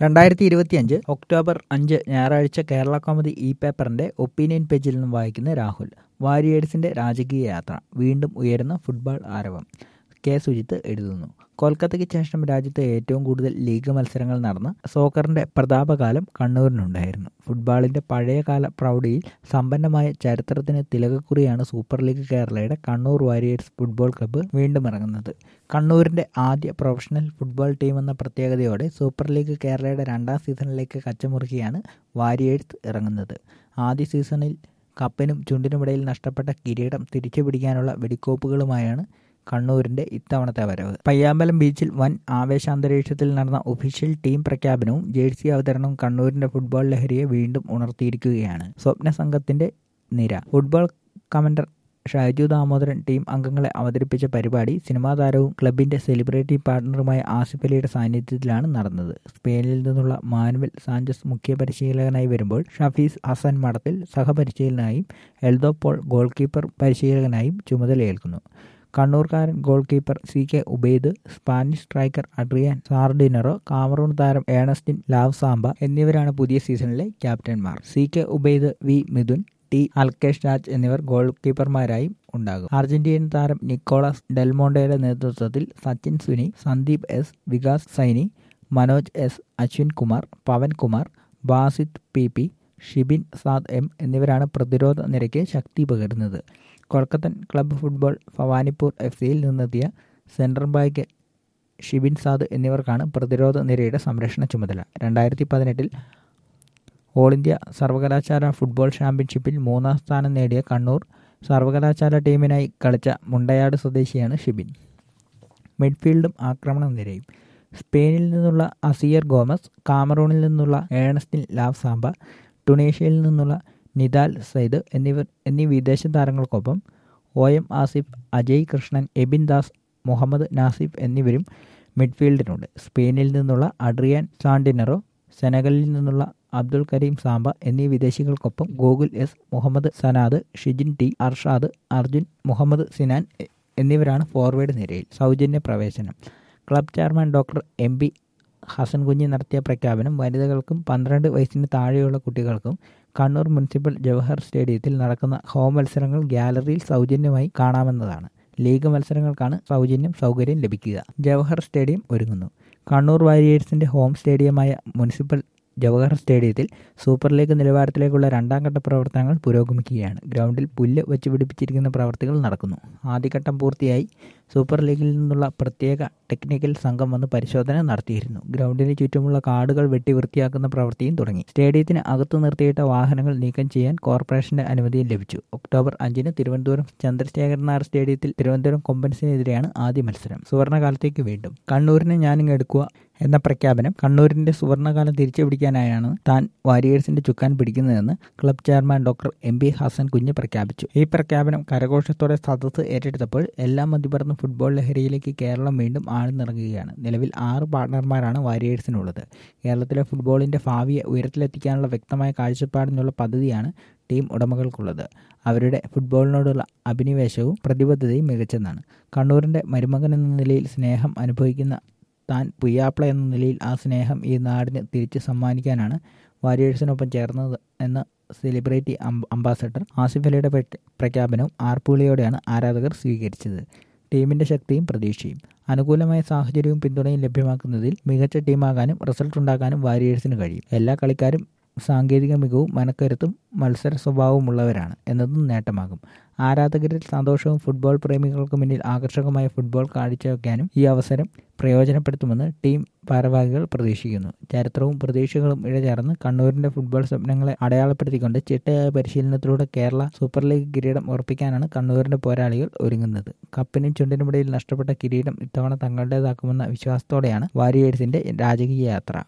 രണ്ടായിരത്തി ഇരുപത്തിയഞ്ച് ഒക്ടോബർ അഞ്ച് ഞായറാഴ്ച കേരള കോമഡി ഇ പേപ്പറിന്റെ ഒപ്പീനിയൻ പേജിൽ നിന്നും വായിക്കുന്ന രാഹുൽ വാരിയേഴ്സിന്റെ രാജകീയ യാത്ര വീണ്ടും ഉയരുന്ന ഫുട്ബോൾ ആരവം കെ സുജിത്ത് എഴുതുന്നു കൊൽക്കത്തയ്ക്ക് ശേഷം രാജ്യത്ത് ഏറ്റവും കൂടുതൽ ലീഗ് മത്സരങ്ങൾ നടന്ന സോക്കറിന്റെ പ്രതാപകാലം കണ്ണൂരിനുണ്ടായിരുന്നു ഫുട്ബോളിന്റെ പഴയകാല പ്രൗഢിയിൽ സമ്പന്നമായ ചരിത്രത്തിന് തിലകക്കുറിയാണ് സൂപ്പർ ലീഗ് കേരളയുടെ കണ്ണൂർ വാരിയേഴ്സ് ഫുട്ബോൾ ക്ലബ്ബ് വീണ്ടും ഇറങ്ങുന്നത് കണ്ണൂരിന്റെ ആദ്യ പ്രൊഫഷണൽ ഫുട്ബോൾ ടീം എന്ന പ്രത്യേകതയോടെ സൂപ്പർ ലീഗ് കേരളയുടെ രണ്ടാം സീസണിലേക്ക് കച്ചമുറുക്കിയാണ് വാരിയേഴ്സ് ഇറങ്ങുന്നത് ആദ്യ സീസണിൽ കപ്പിനും ചുണ്ടിനുമിടയിൽ നഷ്ടപ്പെട്ട കിരീടം തിരിച്ചു പിടിക്കാനുള്ള വെടിക്കോപ്പുകളുമായാണ് കണ്ണൂരിന്റെ ഇത്തവണത്തെ വരവ് പയ്യാമ്പലം ബീച്ചിൽ വൻ ആവേശാന്തരീക്ഷത്തിൽ നടന്ന ഒഫീഷ്യൽ ടീം പ്രഖ്യാപനവും ജേഴ്സി അവതരണവും കണ്ണൂരിന്റെ ഫുട്ബോൾ ലഹരിയെ വീണ്ടും ഉണർത്തിയിരിക്കുകയാണ് സ്വപ്ന സംഘത്തിന്റെ നിര football commentator Shaju Damodaran team അംഗങ്ങളെ അവതരിപ്പിച്ച പരിപാടി സിനിമാ താരവും ക്ലബിന്റെ സെലിബ്രിറ്റി പാർട്ണറുമായ ആസിഫ് അലിയുടെ സാന്നിധ്യത്തിലാണ് നടന്നത് സ്പെയിനിൽ നിന്നുള്ള മാനുവൽ സാഞ്ചസ് മുഖ്യ പരിശീലകനായി വരുമ്പോൾ ഷഫീസ് ഹസൻ മഠത്തിൽ സഹപരിശീലനായും എൽദോ പോൾ ഗോൾ കീപ്പർ പരിശീലകനായും ചുമതലയേൽക്കുന്നു കണ്ണൂർക്കാരൻ goalkeeper C K Ubaid Spanish striker Adrian Sardinero Cameroon താരം ഏണസ്റ്റിൻ ലാവ് സാംബ എന്നിവരാണ് പുതിയ സീസണിലെ ക്യാപ്റ്റന്മാർ C K Ubaid V Midhun T Alkesh Raj എന്നിവർ ഗോൾ കീപ്പർമാരായും ഉണ്ടാകും അർജന്റീൻ താരം നിക്കോളാസ് ഡെൽമോണ്ടയുടെ നേതൃത്വത്തിൽ Sachin Suni Sandeep S Vikas Saini Manoj S Ashwin Kumar Pavan Kumar Basith P P Shibin Saad M എന്നിവരാണ് പ്രതിരോധ നിരയ്ക്ക് ശക്തി പകരുന്നത് കൊൽക്കത്തൻ ക്ലബ്ബ് ഫുട്ബോൾ ഭവാനിപ്പൂർ എഫ് സിയിൽ നിന്നെത്തിയ സെൻട്രൽ ബാക്ക് ഷിബിൻ സാദ് എന്നിവർക്കാണ് പ്രതിരോധ നിരയുടെ സംരക്ഷണ ചുമതല രണ്ടായിരത്തി പതിനെട്ടിൽ ഓൾ ഇന്ത്യ സർവകലാശാല ഫുട്ബോൾ ചാമ്പ്യൻഷിപ്പിൽ മൂന്നാം സ്ഥാനം നേടിയ കണ്ണൂർ സർവകലാശാല ടീമിനായി കളിച്ച മുണ്ടയാട് സ്വദേശിയാണ് ഷിബിൻ മിഡ്ഫീൽഡും ആക്രമണ നിരയും സ്പെയിനിൽ നിന്നുള്ള അസിയർ ഗോമസ് കാമറൂണിൽ നിന്നുള്ള ഏണസ്റ്റിൻ ലാവ് സാംബ ടുണേഷ്യയിൽ നിന്നുള്ള നിദാൽ സൈദ് എന്നിവർ എന്നീ വിദേശ താരങ്ങൾക്കൊപ്പം ഒ എം ആസിഫ് അജയ് കൃഷ്ണൻ എബിൻ ദാസ് മുഹമ്മദ് നാസിഫ് എന്നിവരും മിഡ്ഫീൽഡിനുണ്ട് സ്പെയിനിൽ നിന്നുള്ള അഡ്രിയാൻ സാണ്ടിനറോ സെനഗലിൽ നിന്നുള്ള അബ്ദുൽ കരീം സാംബ എന്നീ വിദേശികൾക്കൊപ്പം ഗോകുൽ എസ് മുഹമ്മദ് സനാദ് ഷിജിൻ ടി അർഷാദ് അർജുൻ മുഹമ്മദ് സിനാൻ എന്നിവരാണ് ഫോർവേഡ് നിരയിൽ സൗജന്യ പ്രവേശനം club chairman doctor M P Hasan Kunhi നടത്തിയ പ്രഖ്യാപനം വനിതകൾക്കും പന്ത്രണ്ട് വയസ്സിന് താഴെയുള്ള കുട്ടികൾക്കും കണ്ണൂർ മുനിസിപ്പൽ ജവഹർ സ്റ്റേഡിയത്തിൽ നടക്കുന്ന ഹോം മത്സരങ്ങൾ ഗ്യാലറിയിൽ സൗജന്യമായി കാണാമെന്നതാണ് ലീഗ് മത്സരങ്ങൾക്കാണ് സൗജന്യം സൗകര്യം ലഭിക്കുക ജവഹർ സ്റ്റേഡിയം ഒരുങ്ങുന്നു കണ്ണൂർ വാരിയേഴ്സിന്റെ ഹോം സ്റ്റേഡിയമായ മുനിസിപ്പൽ ജവഹർ സ്റ്റേഡിയത്തിൽ സൂപ്പർ ലീഗ് നിലവാരത്തിലേക്കുള്ള രണ്ടാം ഘട്ട പ്രവർത്തനങ്ങൾ പുരോഗമിക്കുകയാണ് ഗ്രൗണ്ടിൽ പുല്ല് വെച്ച് പിടിപ്പിച്ചിരിക്കുന്ന പ്രവർത്തികൾ നടക്കുന്നു ആദ്യഘട്ടം പൂർത്തിയായി സൂപ്പർ ലീഗിൽ നിന്നുള്ള പ്രത്യേക ടെക്നിക്കൽ സംഘം വന്ന് പരിശോധന നടത്തിയിരുന്നു ഗ്രൗണ്ടിന് ചുറ്റുമുള്ള കാടുകൾ വെട്ടി വൃത്തിയാക്കുന്ന പ്രവൃത്തിയും തുടങ്ങി സ്റ്റേഡിയത്തിന് അകത്തു നിർത്തിയിട്ട വാഹനങ്ങൾ നീക്കം ചെയ്യാൻ കോർപ്പറേഷന്റെ അനുമതിയും ലഭിച്ചു ഒക്ടോബർ അഞ്ചിന് തിരുവനന്തപുരം ചന്ദ്രശേഖരനാർ സ്റ്റേഡിയത്തിൽ തിരുവനന്തപുരം കൊമ്പൻസിനെതിരെയാണ് ആദ്യ മത്സരം സുവർണകാലത്തേക്ക് വീണ്ടും കണ്ണൂരിനെ ഞാനിങ്ങ് എടുക്കുക എന്ന പ്രഖ്യാപനം കണ്ണൂരിന്റെ സുവർണകാലം തിരിച്ചു പിടിക്കാനായാണ് താൻ വാരിയേഴ്സിന്റെ ചുക്കാൻ പിടിക്കുന്നതെന്ന് club chairman doctor M P Hasan Kunju പ്രഖ്യാപിച്ചു ഈ പ്രഖ്യാപനം കരഘോഷത്തോടെ സദസ്സ് ഏറ്റെടുത്തപ്പോൾ എല്ലാം മതിപറന്ന് ഫുട്ബോൾ ലഹരിയിലേക്ക് കേരളം വീണ്ടും ആഴ്ന്നിറങ്ങുകയാണ് നിലവിൽ ആറ് പാർട്ണർമാരാണ് വാരിയേഴ്സിനുള്ളത് കേരളത്തിലെ ഫുട്ബോളിന്റെ ഭാവിയെ ഉയരത്തിലെത്തിക്കാനുള്ള വ്യക്തമായ കാഴ്ചപ്പാടിനുള്ള പദ്ധതിയാണ് ടീം ഉടമകൾക്കുള്ളത് അവരുടെ ഫുട്ബോളിനോടുള്ള അഭിനിവേശവും പ്രതിബദ്ധതയും മികച്ചതാണ് കണ്ണൂരിന്റെ മരുമകൻ എന്ന നിലയിൽ സ്നേഹം അനുഭവിക്കുന്ന താൻ പുയ്യാപ്ല എന്ന നിലയിൽ ആ സ്നേഹം ഈ നാടിന് തിരിച്ച് സമ്മാനിക്കാനാണ് വാരിയേഴ്സിനൊപ്പം ചേർന്നത് എന്ന സെലിബ്രിറ്റി അംബാസഡർ ആസിഫ് അലിയുടെ പ്രഖ്യാപനവും ആർപ്പുളിയോടെയാണ് ആരാധകർ സ്വീകരിച്ചത് ടീമിന്റെ ശക്തിയും പ്രതീക്ഷയും അനുകൂലമായ സാഹചര്യവും പിന്തുണയും ലഭ്യമാക്കുന്നതിൽ മികച്ച ടീമാകാനും റിസൾട്ട് ഉണ്ടാക്കാനും വാരിയേഴ്സിന് കഴിയും എല്ലാ കളിക്കാരും സാങ്കേതിക മികവും മനക്കരുത്തും മത്സര സ്വഭാവമുള്ളവരാണ് എന്നതും നേട്ടമാകും ആരാധകരിൽ സന്തോഷവും ഫുട്ബോൾ പ്രേമികൾക്ക് മുന്നിൽ ആകർഷകമായ ഫുട്ബോൾ കാഴ്ചവെക്കാനും ഈ അവസരം പ്രയോജനപ്പെടുത്തുമെന്ന് ടീം ഭാരവാഹികൾ പ്രതീക്ഷിക്കുന്നു ചരിത്രവും പ്രതീക്ഷകളും ഇഴചേർന്ന് കണ്ണൂരിന്റെ ഫുട്ബോൾ സ്വപ്നങ്ങളെ അടയാളപ്പെടുത്തിക്കൊണ്ട് ചിട്ടയായ പരിശീലനത്തിലൂടെ കേരള സൂപ്പർ ലീഗ് കിരീടം ഉറപ്പിക്കാനാണ് കണ്ണൂരിന്റെ പോരാളികൾ ഒരുങ്ങുന്നത് കപ്പിനും ചുണ്ടിനുമിടയിൽ നഷ്ടപ്പെട്ട കിരീടം ഇത്തവണ തങ്ങളുടേതാക്കുമെന്ന വിശ്വാസത്തോടെയാണ് വാരിയേഴ്സിന്റെ രാജകീയ യാത്ര